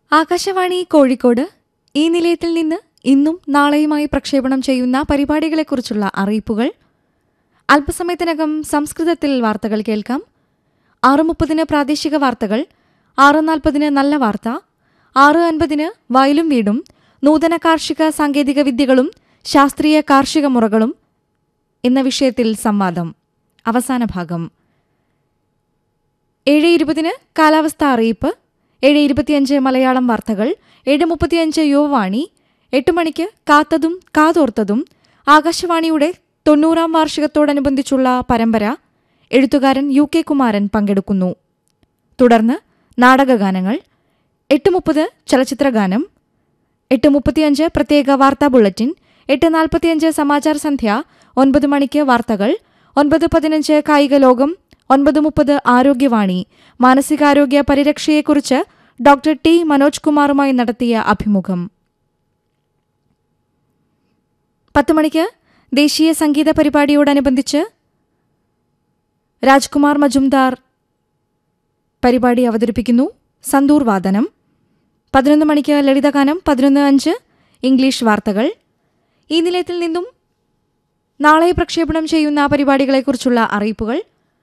ആകാശവാണി കോഴിക്കോട് ഈ നിലയത്തിൽ നിന്ന് ഇന്നും നാളെയുമായി പ്രക്ഷേപണം ചെയ്യുന്ന പരിപാടികളെക്കുറിച്ചുള്ള അറിയിപ്പുകൾ അല്പസമയത്തിനകം സംസ്കൃതത്തിൽ വാർത്തകൾ കേൾക്കാം ആറ് മുപ്പതിന് പ്രാദേശിക വാർത്തകൾ ആറ് നാൽപ്പതിന് നല്ല വാർത്ത ആറ് അൻപതിന് വയലും വീടും നൂതന കാർഷിക സാങ്കേതിക വിദ്യകളും ശാസ്ത്രീയ കാർഷിക മുറകളും എന്ന വിഷയത്തിൽ സംവാദം അവസാന ഭാഗം ഏഴ് ഇരുപതിന് കാലാവസ്ഥ അറിയിപ്പ് ഏഴ് ഇരുപത്തിയഞ്ച് മലയാളം വാർത്തകൾ ഏഴ് മുപ്പത്തിയഞ്ച് യുവവാണി എട്ട് മണിക്ക് കാത്തതും കാതോർത്തതും ആകാശവാണിയുടെ തൊണ്ണൂറാം വാർഷികത്തോടനുബന്ധിച്ചുള്ള പരമ്പര എഴുത്തുകാരൻ യു കെ കുമാരൻ പങ്കെടുക്കുന്നു തുടർന്ന് നാടകഗാനങ്ങൾ എട്ട് മുപ്പത് ചലച്ചിത്രഗാനം എട്ട് മുപ്പത്തിയഞ്ച് പ്രത്യേക വാർത്താ ബുള്ളറ്റിൻ എട്ട് നാൽപ്പത്തിയഞ്ച് സമാചാർ സന്ധ്യ ഒൻപത് മണിക്ക് വാർത്തകൾ ഒൻപത് പതിനഞ്ച് കായിക ലോകം ഒൻപത് മുപ്പത് ആരോഗ്യവാണി മാനസികാരോഗ്യ പരിരക്ഷയെക്കുറിച്ച് ഡോക്ടർ ടി മനോജ് കുമാറുമായി നടത്തിയ അഭിമുഖം പത്ത് മണിക്ക് ദേശീയ സംഗീത പരിപാടിയോടനുബന്ധിച്ച് രാജ്കുമാർ മജുംദാർ പരിപാടി അവതരിപ്പിക്കുന്നു സന്തൂർ വാദനം പതിനൊന്ന് മണിക്ക് ലളിതഗാനം പതിനൊന്ന് അഞ്ച് ഇംഗ്ലീഷ് വാർത്തകൾ ഈ നിലയത്തിൽ നിന്നും നാളെ പ്രക്ഷേപണം ചെയ്യുന്ന പരിപാടികളെക്കുറിച്ചുള്ള അറിയിപ്പുകൾ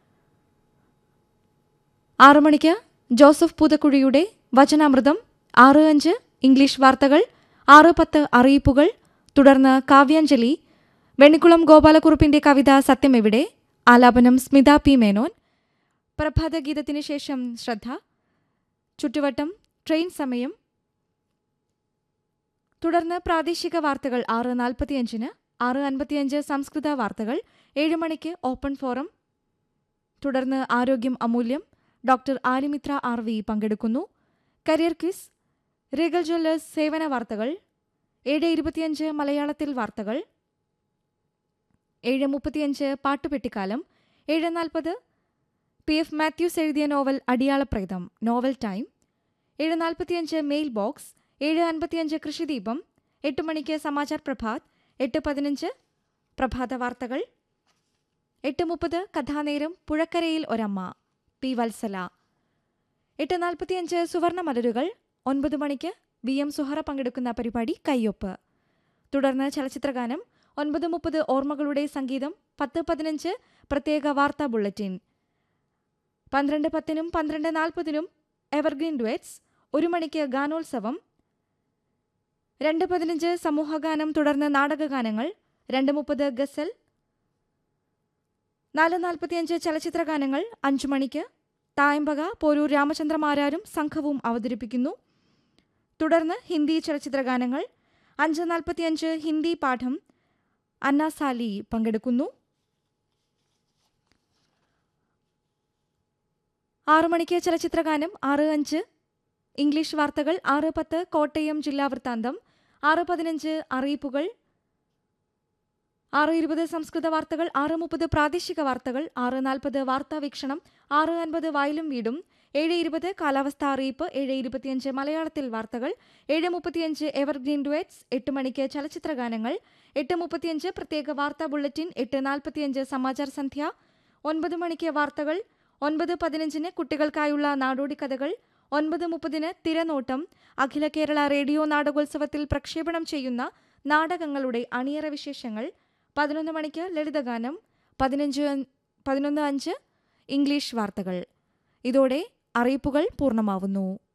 ആറു മണിക്ക് ജോസഫ് പൂതക്കുഴിയുടെ വചനാമൃതം ആറ് അഞ്ച് ഇംഗ്ലീഷ് വാർത്തകൾ ആറ് പത്ത് അറിയിപ്പുകൾ തുടർന്ന് കാവ്യാഞ്ജലി വെണ്ണിക്കുളം ഗോപാലക്കുറുപ്പിന്റെ കവിത സത്യമെവിടെ ആലാപനം സ്മിത പി മേനോൻ പ്രഭാതഗീതത്തിന് ശേഷം ശ്രദ്ധ ചുറ്റുവട്ടം ട്രെയിൻ സമയം തുടർന്ന് പ്രാദേശിക വാർത്തകൾ ആറ് നാൽപ്പത്തിയഞ്ചിന് ആറ് അൻപത്തിയഞ്ച് സംസ്കൃത വാർത്തകൾ ഏഴ് മണിക്ക് ഓപ്പൺ ഫോറം തുടർന്ന് ആരോഗ്യം അമൂല്യം ഡോക്ടർ ആലിമിത്ര ആർ വി പങ്കെടുക്കുന്നു കരിയർ ക്വിസ് റീഗൽ ജ്വല്ലേഴ്സ് സേവന വാർത്തകൾ ഏഴ് ഇരുപത്തിയഞ്ച് മലയാളത്തിൽ വാർത്തകൾ ഏഴ് മുപ്പത്തിയഞ്ച് പാട്ടുപെട്ടിക്കാലം ഏഴ് നാൽപ്പത് പി എഫ് മാത്യൂസ് എഴുതിയ നോവൽ അടിയാളപ്രേതം നോവൽ ടൈം ഏഴ് നാൽപ്പത്തിയഞ്ച് മെയിൽ ബോക്സ് ഏഴ് അൻപത്തിയഞ്ച് കൃഷിദീപം എട്ട് മണിക്ക് സമാചാർ പ്രഭാത് എട്ട് പതിനഞ്ച് പ്രഭാത വാർത്തകൾ എട്ട് മുപ്പത് കഥാനേരം പുഴക്കരയിൽ ഒരമ്മ പി വത്സല എട്ട് നാൽപ്പത്തിയഞ്ച് സുവർണ മലരുകൾ ഒൻപത് മണിക്ക് വി എം സുഹറ പങ്കെടുക്കുന്ന പരിപാടി കയ്യൊപ്പ് തുടർന്ന് ചലച്ചിത്രഗാനം ഒൻപത് മുപ്പത് ഓർമ്മകളുടെ സംഗീതം പത്ത് പതിനഞ്ച് പ്രത്യേക വാർത്താ ബുള്ളറ്റിൻ പന്ത്രണ്ട് പത്തിനും പന്ത്രണ്ട് നാൽപ്പതിനും എവർഗ്രീൻ ഡുവറ്റ്സ് ഒരു മണിക്ക് ഗാനോത്സവം രണ്ട് പതിനഞ്ച് സമൂഹഗാനം തുടർന്ന് നാടകഗാനങ്ങൾ രണ്ട് മുപ്പത് ഗസൽ നാല് നാൽപ്പത്തിയഞ്ച് ചലച്ചിത്രഗാനങ്ങൾ അഞ്ചു മണിക്ക് തായമ്പക പോരൂർ രാമചന്ദ്രമാരാരും സംഘവും അവതരിപ്പിക്കുന്നു തുടർന്ന് ഹിന്ദി ചലച്ചിത്രഗാനങ്ങൾ അഞ്ച് നാൽപ്പത്തിയഞ്ച് ഹിന്ദി പാഠം അന്ന സാലി പങ്കെടുക്കുന്നു ആറു മണിക്ക് ചലച്ചിത്രഗാനം ആറ് അഞ്ച് ഇംഗ്ലീഷ് വാർത്തകൾ ആറ് പത്ത് കോട്ടയം ജില്ലാ വൃത്താന്തം ആറ് പതിനഞ്ച് അറിയിപ്പുകൾ ആറ് ഇരുപത് സംസ്കൃത വാർത്തകൾ ആറ് മുപ്പത് പ്രാദേശിക വാർത്തകൾ ആറ് നാൽപ്പത് വാർത്താ വീക്ഷണം ആറ് അൻപത് വയലും വീടും ഏഴ് ഇരുപത് കാലാവസ്ഥാ അറിയിപ്പ് ഏഴ് ഇരുപത്തിയഞ്ച് മലയാളത്തിൽ വാർത്തകൾ ഏഴ് മുപ്പത്തിയഞ്ച് എവർഗ്രീൻ ഡുവറ്റ്സ് എട്ട് മണിക്ക് ചലച്ചിത്രഗാനങ്ങൾ എട്ട് മുപ്പത്തിയഞ്ച് പ്രത്യേക വാർത്താ ബുള്ളറ്റിൻ എട്ട് നാൽപ്പത്തിയഞ്ച് സമാചാർ സന്ധ്യ ഒൻപത് മണിക്ക് വാർത്തകൾ ഒൻപത് പതിനഞ്ചിന് കുട്ടികൾക്കായുള്ള നാടോടി കഥകൾ ഒൻപത് മുപ്പതിന് തിരനോട്ടം അഖില കേരള റേഡിയോ നാടകോത്സവത്തിൽ പ്രക്ഷേപണം ചെയ്യുന്ന നാടകങ്ങളുടെ അണിയറ വിശേഷങ്ങൾ പതിനൊന്ന് മണിക്ക് ലളിതഗാനം പതിനഞ്ച് പതിനൊന്ന് അഞ്ച് ഇംഗ്ലീഷ് വാർത്തകൾ ഇതോടെ അറിയിപ്പുകൾ പൂർണ്ണമാവുന്നു